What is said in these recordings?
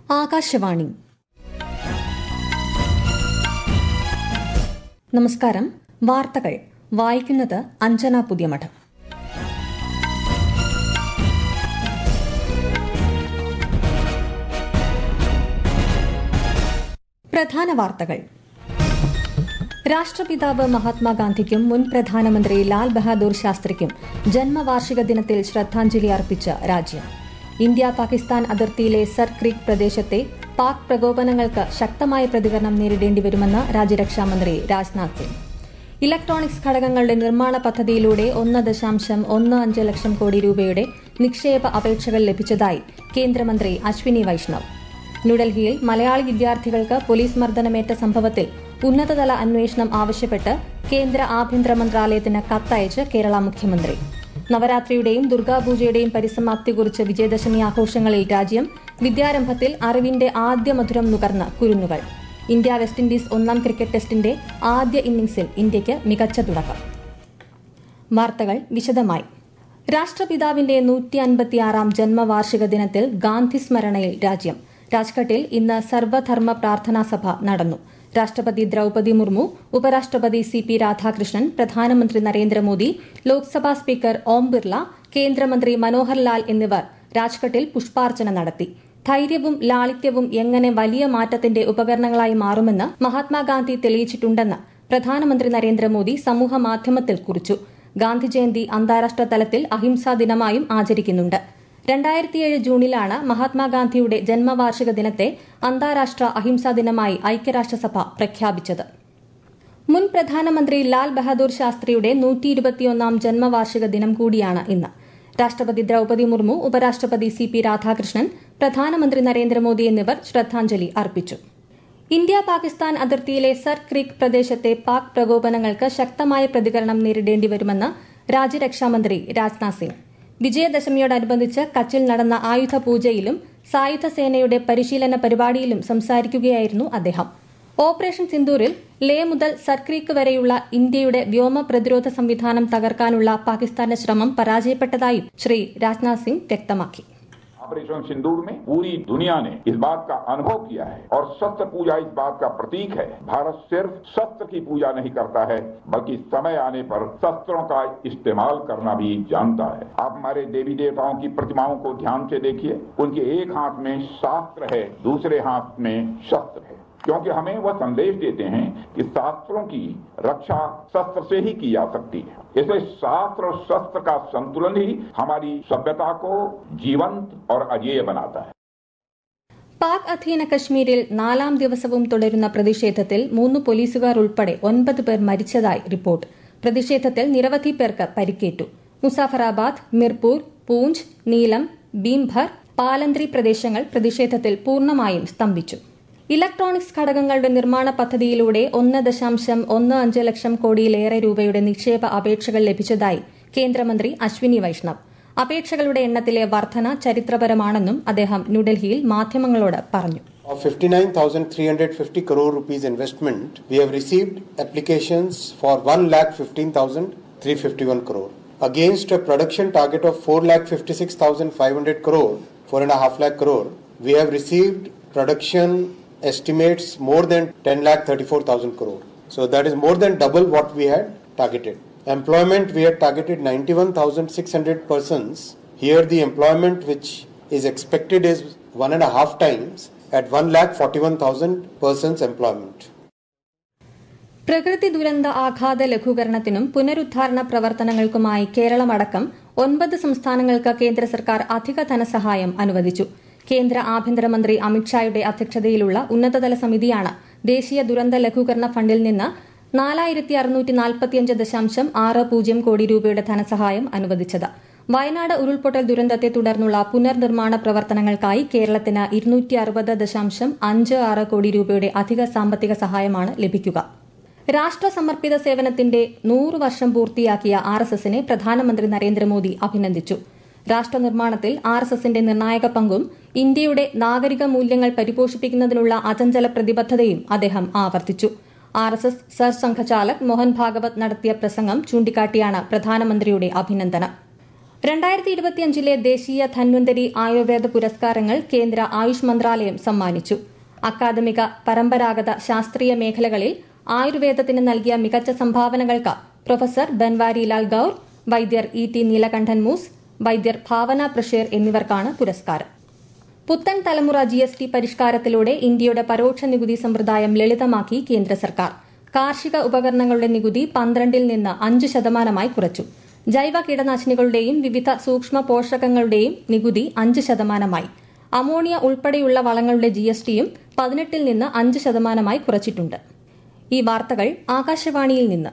ആകാശവാണി നമസ്കാരം വാർത്തകൾ വായിക്കുന്നത് അഞ്ജന പുതിയമഠം പ്രധാന വാർത്തകൾ രാഷ്ട്രപിതാവ് മഹാത്മാഗാന്ധിക്കും മുൻ പ്രധാനമന്ത്രി ലാൽ ബഹാദൂർ ശാസ്ത്രിക്കും ജന്മവാർഷിക ദിനത്തിൽ ശ്രദ്ധാഞ്ജലി അർപ്പിച്ച രാജ്യം ഇന്ത്യ പാകിസ്ഥാൻ അതിർത്തിയിലെ സർ ക്രീക്ക് പ്രദേശത്തെ പാക് പ്രകോപനങ്ങൾക്ക് ശക്തമായ പ്രതികരണം നേരിടേണ്ടിവരുമെന്ന് രാജ്യരക്ഷാമന്ത്രി രാജ്നാഥ് സിംഗ് ഇലക്ട്രോണിക്സ് ഘടകങ്ങളുടെ നിർമ്മാണ പദ്ധതിയിലൂടെ ഒന്ന് ദശാംശം ഒന്ന് അഞ്ച് ലക്ഷം കോടി രൂപയുടെ നിക്ഷേപ അപേക്ഷകൾ ലഭിച്ചതായി കേന്ദ്രമന്ത്രി അശ്വിനി വൈഷ്ണവ് ന്യൂഡൽഹിയിൽ മലയാളി വിദ്യാർത്ഥികൾക്ക് പോലീസ് മർദ്ദനമേറ്റ സംഭവത്തിൽ ഉന്നതതല അന്വേഷണം ആവശ്യപ്പെട്ട് കേന്ദ്ര ആഭ്യന്തര മന്ത്രാലയത്തിന് കത്തയച്ച് കേരള മുഖ്യമന്ത്രി നവരാത്രിയുടെയും ദുർഗാപൂജയുടെയും പരിസമാപ്തി കുറിച്ച് വിജയദശമി ആഘോഷങ്ങളിൽ രാജ്യം വിദ്യാരംഭത്തിൽ അറിവിന്റെ ആദ്യ മധുരം നുകർന്ന് കുരുന്നുകൾ ഇന്ത്യ വെസ്റ്റ് ഇൻഡീസ് ഒന്നാം ക്രിക്കറ്റ് ടെസ്റ്റിന്റെ ആദ്യ ഇന്നിംഗ്സിൽ ഇന്ത്യയ്ക്ക് മികച്ച തുടക്കം വാർത്തകൾ വിശദമായി രാഷ്ട്രപിതാവിന്റെ നൂറ്റി അൻപത്തിയാറാം ജന്മവാർഷിക ദിനത്തിൽ ഗാന്ധി സ്മരണയിൽ രാജ്യം രാജ്ഘട്ടിൽ ഇന്ന് സർവധർമ്മ പ്രാർത്ഥനാ സഭ നടന്നു രാഷ്ട്രപതി ദ്രൌപതി മുർമു ഉപരാഷ്ട്രപതി സി പി രാധാകൃഷ്ണൻ പ്രധാനമന്ത്രി നരേന്ദ്രമോദി ലോക്സഭാ സ്പീക്കർ ഓം ബിർള കേന്ദ്രമന്ത്രി മനോഹർ ലാൽ എന്നിവർ രാജ്ഘട്ടിൽ പുഷ്പാർച്ചന നടത്തി ധൈര്യവും ലാളിത്യവും എങ്ങനെ വലിയ മാറ്റത്തിന്റെ ഉപകരണങ്ങളായി മാറുമെന്ന് മഹാത്മാഗാന്ധി തെളിയിച്ചിട്ടുണ്ടെന്ന് പ്രധാനമന്ത്രി നരേന്ദ്രമോദി സമൂഹമാധ്യമത്തിൽ കുറിച്ചു ഗാന്ധി ജയന്തി അന്താരാഷ്ട്ര തലത്തിൽ അഹിംസാ ദിനമായും ആചരിക്കുന്നുണ്ട് രണ്ടായിരത്തിയേഴ് ജൂണിലാണ് മഹാത്മാഗാന്ധിയുടെ ജന്മവാർഷിക ദിനത്തെ അന്താരാഷ്ട്ര അഹിംസാ ദിനമായി ഐക്യരാഷ്ട്രസഭ പ്രഖ്യാപിച്ചത് മുൻ പ്രധാനമന്ത്രി ലാൽ ബഹാദൂർ ശാസ്ത്രിയുടെ നൂറ്റി ഇരുപത്തിയൊന്നാം ജന്മവാർഷിക ദിനം കൂടിയാണ് ഇന്ന് രാഷ്ട്രപതി ദ്രൌപതി മുർമു ഉപരാഷ്ട്രപതി സി പി രാധാകൃഷ്ണൻ പ്രധാനമന്ത്രി നരേന്ദ്രമോദി എന്നിവർ ശ്രദ്ധാഞ്ജലി അർപ്പിച്ചു ഇന്ത്യ പാകിസ്ഥാൻ അതിർത്തിയിലെ സർ ക്രീക്ക് പ്രദേശത്തെ പാക് പ്രകോപനങ്ങൾക്ക് ശക്തമായ പ്രതികരണം നേരിടേണ്ടിവരുമെന്ന് രാജ്യരക്ഷാമന്ത്രി രാജ്നാഥ് സിംഗ് വിജയദശമിയോടനുബന്ധിച്ച് കച്ചിൽ നടന്ന ആയുധ പൂജയിലും സായുധ സേനയുടെ പരിശീലന പരിപാടിയിലും സംസാരിക്കുകയായിരുന്നു അദ്ദേഹം ഓപ്പറേഷൻ സിന്ദൂരിൽ ലേ മുതൽ സർക്രീക്ക് വരെയുള്ള ഇന്ത്യയുടെ വ്യോമ പ്രതിരോധ സംവിധാനം തകർക്കാനുള്ള പാകിസ്ഥാന്റെ ശ്രമം പരാജയപ്പെട്ടതായും ശ്രീ രാജ്നാഥ് സിംഗ് വ്യക്തമാക്കി ऑपरेशन सिंदूर में पूरी दुनिया ने इस बात का अनुभव किया है और शस्त्र पूजा इस बात का प्रतीक है भारत सिर्फ शस्त्र की पूजा नहीं करता है बल्कि समय आने पर शस्त्रों का इस्तेमाल करना भी जानता है आप हमारे देवी देवताओं की प्रतिमाओं को ध्यान से देखिए उनके एक हाथ में शास्त्र है दूसरे हाथ में शस्त्र है क्योंकि हमें वह संदेश देते हैं कि शास्त्रों की रक्षा शस्त्र से ही की जा सकती है इसलिए शास्त्र और शस्त्र का संतुलन ही हमारी सभ्यता को जीवंत और अजेय बनाता है പാക് അധീന കശ്മീരിൽ നാലാം ദിവസവും തുടരുന്ന പ്രതിഷേധത്തിൽ മൂന്ന് പോലീസുകാർ ഉൾപ്പെടെ ഒൻപത് പേർ മരിച്ചതായി റിപ്പോർട്ട് പ്രതിഷേധത്തിൽ നിരവധി പേർക്ക് പരിക്കേറ്റു മുസാഫറാബാദ് മിർപൂർ പൂഞ്ച് നീലം ഭീംഭർ പാലന്ത്രി പ്രദേശങ്ങൾ പ്രതിഷേധത്തിൽ പൂർണ്ണമായും സ്തംഭിച്ചു ഇലക്ട്രോണിക്സ് ഘടകങ്ങളുടെ നിർമ്മാണ പദ്ധതിയിലൂടെ ഒന്ന് ദശാംശം ഒന്ന് അഞ്ച് ലക്ഷം കോടിയിലേറെ രൂപയുടെ നിക്ഷേപ അപേക്ഷകൾ ലഭിച്ചതായി കേന്ദ്രമന്ത്രി അശ്വിനി വൈഷ്ണവ് അപേക്ഷകളുടെ എണ്ണത്തിലെ വർധന ചരിത്രപരമാണെന്നും അദ്ദേഹം ന്യൂഡൽഹിയിൽ മാധ്യമങ്ങളോട് പറഞ്ഞു Of 59,350 crore rupees investment, we have received applications for 1,15,351 crore. Against a production target of 4,56,500 crore, 4.5 lakh crore, we have received production estimates more than 10,34,000 crore. So that is more than double what we had targeted. Employment, we had targeted 91,600 persons. Here the employment which is expected is one and a half times at 1,41,000 persons employment. പ്രകൃതി ദുരന്ത ആഘാത ലഘൂകരണത്തിനും പുനരുദ്ധാരണ പ്രവർത്തനങ്ങൾക്കുമായി കേരളമടക്കം ഒൻപത് സംസ്ഥാനങ്ങൾക്ക് കേന്ദ്ര സർക്കാർ അധിക ധനസഹായം അനുവദിച്ചു കേന്ദ്ര ആഭ്യന്തരമന്ത്രി അമിത്ഷായുടെ അധ്യക്ഷതയിലുള്ള ഉന്നതതല സമിതിയാണ് ദേശീയ ദുരന്ത ലഘൂകരണ ഫണ്ടിൽ നിന്ന് നാലായിരത്തി അറുന്നൂറ്റി നാൽപ്പത്തിയഞ്ച് ദശാംശം ആറ് പൂജ്യം കോടി രൂപയുടെ ധനസഹായം അനുവദിച്ചത് വയനാട് ഉരുൾപൊട്ടൽ ദുരന്തത്തെ തുടർന്നുള്ള പുനർനിർമ്മാണ പ്രവർത്തനങ്ങൾക്കായി കേരളത്തിന് ഇരുന്നൂറ്റി അറുപത് ദശാംശം അഞ്ച് ആറ് കോടി രൂപയുടെ അധിക സാമ്പത്തിക സഹായമാണ് ലഭിക്കുക രാഷ്ട്ര സമർപ്പിത സേവനത്തിന്റെ നൂറ് വർഷം പൂർത്തിയാക്കിയ ആർ എസ് എസിനെ പ്രധാനമന്ത്രി നരേന്ദ്രമോദി അഭിനന്ദിച്ചു രാഷ്ട്രനിർമ്മാണത്തിൽ ആർ എസ് എസിന്റെ നിർണായക പങ്കും ഇന്ത്യയുടെ നാഗരിക മൂല്യങ്ങൾ പരിപോഷിപ്പിക്കുന്നതിനുള്ള അചഞ്ചല പ്രതിബദ്ധതയും അദ്ദേഹം ആവർത്തിച്ചു R S S Sarsanghchalak Mohan Bhagwat നടത്തിയ പ്രസംഗം ചൂണ്ടിക്കാട്ടിയാണ് പ്രധാനമന്ത്രിയുടെ അഭിനന്ദനം രണ്ടായിരത്തി ഇരുപത്തിയഞ്ചിലെ ദേശീയ ധന്വന്തരി ആയുർവേദ പുരസ്കാരങ്ങൾ കേന്ദ്ര ആയുഷ് മന്ത്രാലയം സമ്മാനിച്ചു അക്കാദമിക പരമ്പരാഗത ശാസ്ത്രീയ മേഖലകളിൽ ആയുർവേദത്തിന് നൽകിയ മികച്ച സംഭാവനകൾക്ക് professor Banwarilal Gaur Vaidyar E T Neelakantan Mooss Vaidya Bhavana Prasher എന്നിവർക്കാണ് പുരസ്കാരം പുത്തൻ തലമുറ ജി എസ് ടി പരിഷ്കാരത്തിലൂടെ ഇന്ത്യയുടെ പരോക്ഷ നികുതി സമ്പ്രദായം ലളിതമാക്കി കേന്ദ്ര സർക്കാർ കാർഷിക ഉപകരണങ്ങളുടെ നികുതി പന്ത്രണ്ടിൽ നിന്ന് അഞ്ച് ശതമാനമായി കുറച്ചു ജൈവ കീടനാശിനികളുടെയും വിവിധ സൂക്ഷ്മ പോഷകങ്ങളുടെയും നികുതി അഞ്ച് ശതമാനമായി അമോണിയ ഉൾപ്പെടെയുള്ള വളങ്ങളുടെ ജി എസ് ടിയും പതിനെട്ടിൽ നിന്ന് അഞ്ച് ശതമാനമായി കുറച്ചിട്ടുണ്ട് ഈ വാർത്തകൾ ആകാശവാണിയിൽ നിന്ന്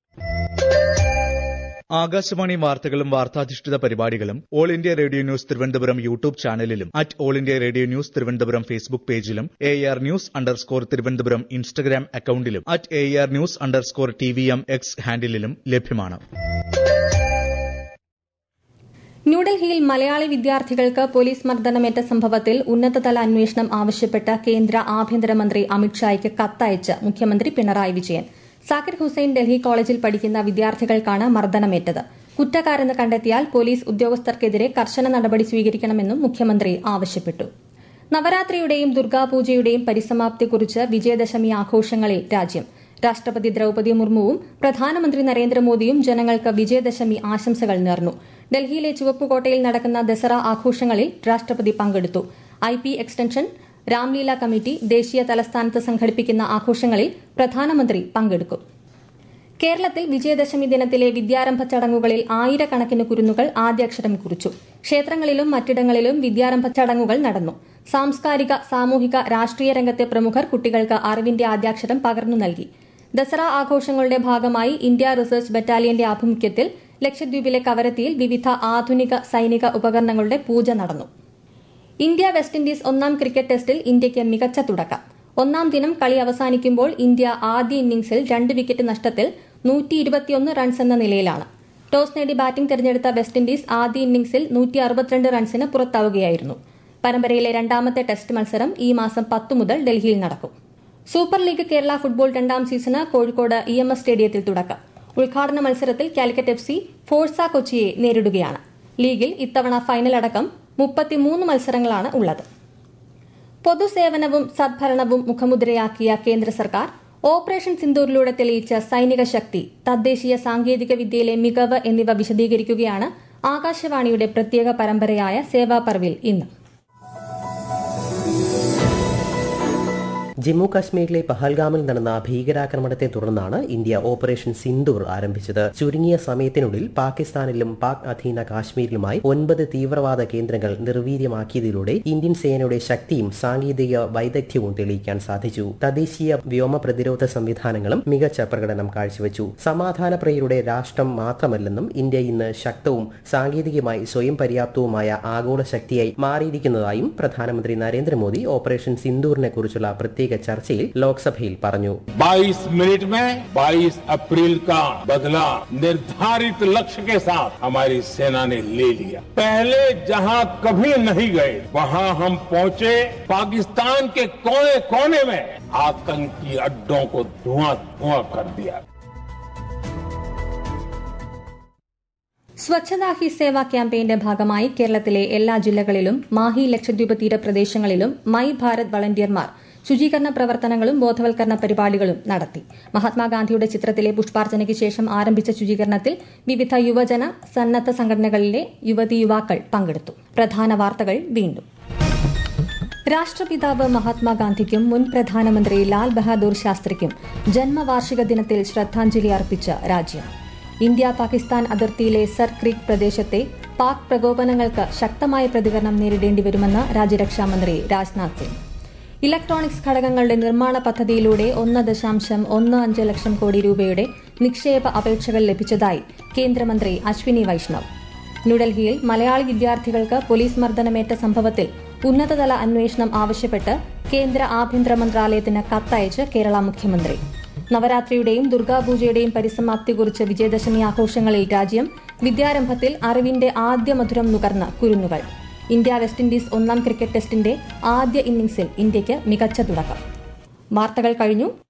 ആകാശവാണി വാർത്തകളും വാർത്താധിഷ്ഠിത പരിപാടികളും All India Radio news Thiruvananthapuram YouTube ചാനലിലും at All India Radio news Thiruvananthapuram Facebook പേജിലും A R news underscore Thiruvananthapuram Instagram അക്കൌണ്ടിലും at A R news underscore T V M X ഹാൻഡിലും ലഭ്യമാണ് ന്യൂഡൽഹിയിൽ മലയാളി വിദ്യാർത്ഥികൾക്ക് പോലീസ് മർദ്ദനമേറ്റ സംഭവത്തിൽ ഉന്നതതല അന്വേഷണം ആവശ്യപ്പെട്ട് കേന്ദ്ര ആഭ്യന്തരമന്ത്രി അമിത്ഷായ്ക്ക് കത്തയച്ച് മുഖ്യമന്ത്രി പിണറായി വിജയൻ സാക്കിർ ഹുസൈൻ ഡൽഹി കോളേജിൽ പഠിക്കുന്ന വിദ്യാർത്ഥികൾക്കാണ് മർദ്ദനമേറ്റത് കുറ്റക്കാരെന്ന് കണ്ടെത്തിയാൽ പോലീസ് ഉദ്യോഗസ്ഥർക്കെതിരെ കർശന നടപടി സ്വീകരിക്കണമെന്നും മുഖ്യമന്ത്രി ആവശ്യപ്പെട്ടു നവരാത്രിയുടെയും ദുർഗാപൂജയുടെയും പരിസമാപ്തി കുറിച്ച് വിജയദശമി ആഘോഷങ്ങളിൽ രാജ്യം രാഷ്ട്രപതി ദ്രൌപതി മുർമുവും പ്രധാനമന്ത്രി നരേന്ദ്രമോദിയും ജനങ്ങൾക്ക് വിജയദശമി ആശംസകൾ നേർന്നു ഡൽഹിയിലെ ചുവപ്പുകോട്ടയിൽ നടക്കുന്ന ദസറ ആഘോഷങ്ങളിൽ രാഷ്ട്രപതി പങ്കെടുത്തു I P extension Ramlila committee ദേശീയ തലസ്ഥാനത്ത് സംഘടിപ്പിക്കുന്ന ആഘോഷങ്ങളിൽ പ്രധാനമന്ത്രി പങ്കെടുക്കും കേരളത്തിൽ വിജയദശമി ദിനത്തിലെ വിദ്യാരംഭ ചടങ്ങുകളിൽ ആയിരക്കണക്കിന് കുരുന്നുകൾ ആദ്യാക്ഷരം കുറിച്ചു ക്ഷേത്രങ്ങളിലും മറ്റിടങ്ങളിലും വിദ്യാരംഭ ചടങ്ങുകൾ നടന്നു സാംസ്കാരിക സാമൂഹിക രാഷ്ട്രീയ രംഗത്തെ പ്രമുഖർ കുട്ടികൾക്ക് അറിവിന്റെ ആദ്യാക്ഷരം പകർന്നു നൽകി ദസറ ആഘോഷങ്ങളുടെ ഭാഗമായി ഇന്ത്യ റിസർച്ച് ബറ്റാലിയന്റെ ആഭിമുഖ്യത്തിൽ ലക്ഷദ്വീപിലെ കവരത്തിയിൽ വിവിധ ആധുനിക സൈനിക ഉപകരണങ്ങളുടെ പൂജ നടന്നു ഇന്ത്യ വെസ്റ്റ് ഇൻഡീസ് ഒന്നാം ക്രിക്കറ്റ് ടെസ്റ്റിൽ ഇന്ത്യയ്ക്ക് മികച്ച തുടക്കം ഒന്നാം ദിനം കളി അവസാനിക്കുമ്പോൾ ഇന്ത്യ ആദ്യ ഇന്നിംഗ്സിൽ രണ്ട് വിക്കറ്റ് നഷ്ടത്തിൽ നൂറ്റി ഇരുപത്തിയൊന്ന് റൺസ് എന്ന നിലയിലാണ് ടോസ് നേടി ബാറ്റിംഗ് തെരഞ്ഞെടുത്ത വെസ്റ്റ് ഇൻഡീസ് ആദ്യ ഇന്നിംഗ്സിൽ നൂറ്റി അറുപത്തിരണ്ട് റൺസിന് പുറത്താവുകയായിരുന്നു പരമ്പരയിലെ രണ്ടാമത്തെ ടെസ്റ്റ് മത്സരം ഈ മാസം പത്ത് മുതൽ ഡൽഹിയിൽ നടക്കും സൂപ്പർ ലീഗ് കേരള ഫുട്ബോൾ രണ്ടാം സീസണ് കോഴിക്കോട് ഇ എം എസ് സ്റ്റേഡിയത്തിൽ തുടക്കം ഉദ്ഘാടന മത്സരത്തിൽ കാലിക്കറ്റ് എഫ് സി ഫോഴ്സ കൊച്ചിയെ നേരിടുകയാണ് ലീഗിൽ ഇത്തവണ ഫൈനൽ അടക്കം മുപ്പത്തിമൂന്ന് മത്സരങ്ങളാണ് ഉള്ളത് പൊതുസേവനവും സദ്ഭരണവും മുഖമുദ്രയാക്കിയ കേന്ദ്ര സർക്കാർ ഓപ്പറേഷൻ സിന്ദൂറിലൂടെ തെളിയിച്ച സൈനിക ശക്തി തദ്ദേശീയ സാങ്കേതിക വിദ്യയിലെ മികവ് എന്നിവ വിശദീകരിക്കുകയാണ് ആകാശവാണിയുടെ പ്രത്യേക പരമ്പരയായ സേവാ പർവിൽ ഇന്ന് ജമ്മു കാശ്മീരിലെ പഹൽഗാമിൽ നടന്ന ഭീകരാക്രമണത്തെ തുടർന്നാണ് ഇന്ത്യ ഓപ്പറേഷൻ സിന്ദൂർ ആരംഭിച്ചത് ചുരുങ്ങിയ സമയത്തിനുള്ളിൽ പാകിസ്ഥാനിലും പാക് അധീന കാശ്മീരിലുമായി ഒൻപത് തീവ്രവാദ കേന്ദ്രങ്ങൾ നിർവീര്യമാക്കിയതിലൂടെ ഇന്ത്യൻ സേനയുടെ ശക്തിയും സാങ്കേതിക വൈദഗ്ധ്യവും തെളിയിക്കാൻ സാധിച്ചു തദ്ദേശീയ വ്യോമ പ്രതിരോധ സംവിധാനങ്ങളും മികച്ച പ്രകടനം കാഴ്ചവെച്ചു സമാധാനപ്രിയരുടെ രാഷ്ട്രം മാത്രമല്ലെന്നും ഇന്ത്യ ഇന്ന് ശക്തവും സാങ്കേതികമായി സ്വയം പര്യാപ്തവുമായ ആഗോള ശക്തിയായി മാറിയിരിക്കുന്നതായും പ്രധാനമന്ത്രി നരേന്ദ്രമോദി ഓപ്പറേഷൻ സിന്ദൂറിനെ കുറിച്ചുള്ള പ്രത്യേക ചർച്ചയിൽ ലോക്സഭയിൽ പറഞ്ഞു 22 मिनट में 22 अप्रैल का बदला निर्धारित लक्ष्य के साथ हमारी सेना ने ले लिया पहले जहां कभी नहीं गए वहां हम पहुंचे पाकिस्तान के कोने कोने में आतंकी अड्डों को धुआं धुआं कर दिया സ്വച്ഛതാ ഹി സേവ ക്യാമ്പയിന്റെ ഭാഗമായി കേരളത്തിലെ എല്ലാ ജില്ലകളിലും മാഹി ലക്ഷദ്വീപ് തീരപ്രദേശങ്ങളിലും മൈ ഭാരത് വളണ്ടിയർമാർ ശുചീകരണ പ്രവർത്തനങ്ങളും ബോധവൽക്കരണ പരിപാടികളും നടത്തി മഹാത്മാഗാന്ധിയുടെ ചിത്രത്തിലെ പുഷ്പാർച്ചനയ്ക്ക് ശേഷം ആരംഭിച്ച ശുചീകരണത്തിൽ വിവിധ യുവജന സന്നദ്ധ സംഘടനകളിലെ യുവതി യുവാക്കൾ പങ്കെടുത്തു പ്രധാന വാർത്തകൾ വീണ്ടും രാഷ്ട്രപിതാവ് മഹാത്മാഗാന്ധിക്കും മുൻ പ്രധാനമന്ത്രി ലാൽ ബഹാദൂർ ശാസ്ത്രിക്കും ജന്മവാർഷിക ദിനത്തിൽ ശ്രദ്ധാഞ്ജലി അർപ്പിച്ച രാജ്യം ഇന്ത്യ പാകിസ്ഥാൻ അതിർത്തിയിലെ സർ ക്രീക്ക് പ്രദേശത്തെ പാക് പ്രകോപനങ്ങൾക്ക് ശക്തമായ പ്രതികരണം നേരിടേണ്ടി വരുമെന്ന് രാജ്യരക്ഷാമന്ത്രി രാജ്നാഥ് സിംഗ് ഇലക്ട്രോണിക്സ് ഘടകങ്ങളുടെ നിർമ്മാണ പദ്ധതിയിലൂടെ ഒന്ന് ദശാംശം ഒന്ന് അഞ്ച് ലക്ഷം കോടി രൂപയുടെ നിക്ഷേപ അപേക്ഷകൾ ലഭിച്ചതായി കേന്ദ്രമന്ത്രി അശ്വിനി വൈഷ്ണവ് ന്യൂഡൽഹിയിൽ മലയാളി വിദ്യാർത്ഥികൾക്ക് പോലീസ് മർദ്ദനമേറ്റ സംഭവത്തിൽ ഉന്നതതല അന്വേഷണം ആവശ്യപ്പെട്ട് കേന്ദ്ര ആഭ്യന്തര മന്ത്രാലയത്തിന് കത്തയച്ച് കേരള മുഖ്യമന്ത്രി നവരാത്രിയുടെയും ദുർഗാപൂജയുടെയും പരിസമാപ്തി കുറിച്ച് വിജയദശമി ആഘോഷങ്ങളിൽ രാജ്യം വിദ്യാരംഭത്തിൽ അറിവിന്റെ ആദ്യ മധുരം നുകർന്ന കുരുന്നുകൾ ഇന്ത്യ വെസ്റ്റ് ഇൻഡീസ് ഒന്നാം ക്രിക്കറ്റ് ടെസ്റ്റിന്റെ ആദ്യ ഇന്നിംഗ്സിൽ ഇന്ത്യയ്ക്ക് മികച്ച തുടക്കം വാർത്തകൾ കഴിഞ്ഞു